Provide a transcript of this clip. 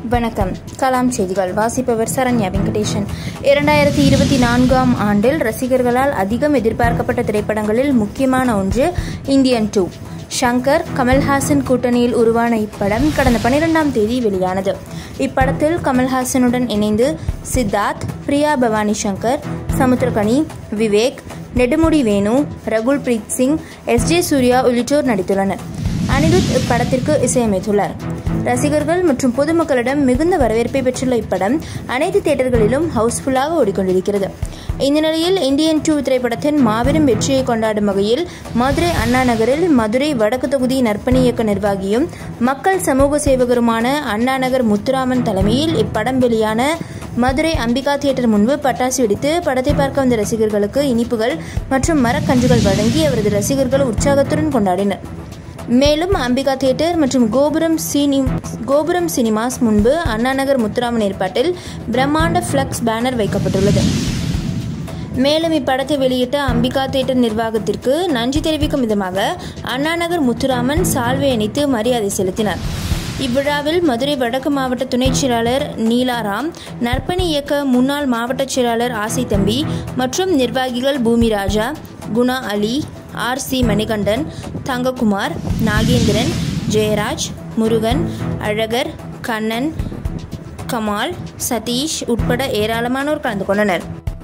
வணக்கம் கலாம் செய்திகள் வாசிப்பவர் சரண்யா வெங்கடேசன் இரண்டாயிரத்தி இருபத்தி நான்காம் ஆண்டில் ரசிகர்களால் அதிகம் எதிர்பார்க்கப்பட்ட திரைப்படங்களில் முக்கியமான ஒன்று இந்தியன் டூ ஷங்கர் கமல்ஹாசன் கூட்டணியில் உருவான இப்படம் கடந்த பனிரெண்டாம் தேதி வெளியானது இப்படத்தில் கமல்ஹாசனுடன் இணைந்து சித்தார்த் பிரியா பவானி சங்கர் சமுத்திரகனி விவேக் நெடுமுடி வேணு ரகுல் பிரீத் சிங் எஸ் ஜே சூர்யா உள்ளிட்டோர் நடித்துள்ளனர் அனிருத் இப்படத்திற்கு இசையமைத்துள்ளார் ரசிகர்கள் மற்றும் பொதுமக்களிடம் மிகுந்த வரவேற்பை பெற்றுள்ள இப்படம் அனைத்து தியேட்டர்களிலும் ஹவுஸ்ஃபுல்லாக ஓடிக்கொண்டிருக்கிறது இந்த நிலையில் இந்தியன் டூ திரைப்படத்தின் மாபெரும் வெற்றியை கொண்டாடும் வகையில் மதுரை அண்ணா நகரில் மதுரை வடக்கு தொகுதி நற்பணி இயக்க நிர்வாகியும் மக்கள் சமூக சேவகருமான அண்ணா நகர் முத்துராமன் தலைமையில் இப்படம் வெளியான மதுரை அம்பிகா தியேட்டர் முன்பு பட்டாசு வெடித்து படத்தை பார்க்க வந்த ரசிகர்களுக்கு இனிப்புகள் மற்றும் மரக்கன்றுகள் வழங்கி அவரது ரசிகர்கள் உற்சாகத்துடன் கொண்டாடினர் மேலும் அம்பிகா தியேட்டர் மற்றும் கோபுரம் சினி கோபுரம் சினிமாஸ் முன்பு அண்ணாநகர் முத்துராமன் ஏற்பாட்டில் பிரம்மாண்ட ஃப்ளக்ஸ் பேனர் வைக்கப்பட்டுள்ளது மேலும் இப்படத்தை வெளியிட்ட அம்பிகா தியேட்டர் நிர்வாகத்திற்கு நன்றி தெரிவிக்கும் விதமாக அண்ணாநகர் முத்துராமன் சால்வை அணித்து மரியாதை செலுத்தினார் இவ்விழாவில் மதுரை வடக்கு மாவட்ட துணைச் செயலாளர் நீலாராம் நற்பணி இயக்க முன்னாள் மாவட்ட செயலாளர் ஆசை தம்பி மற்றும் நிர்வாகிகள் பூமி ராஜா குணா அலி ஆர் சி மணிகண்டன் தங்ககுமார் நாகேந்திரன் ஜெயராஜ் முருகன் அழகர் கண்ணன் கமால் சதீஷ் உட்பட ஏராளமானோர் கலந்து கொண்டனர்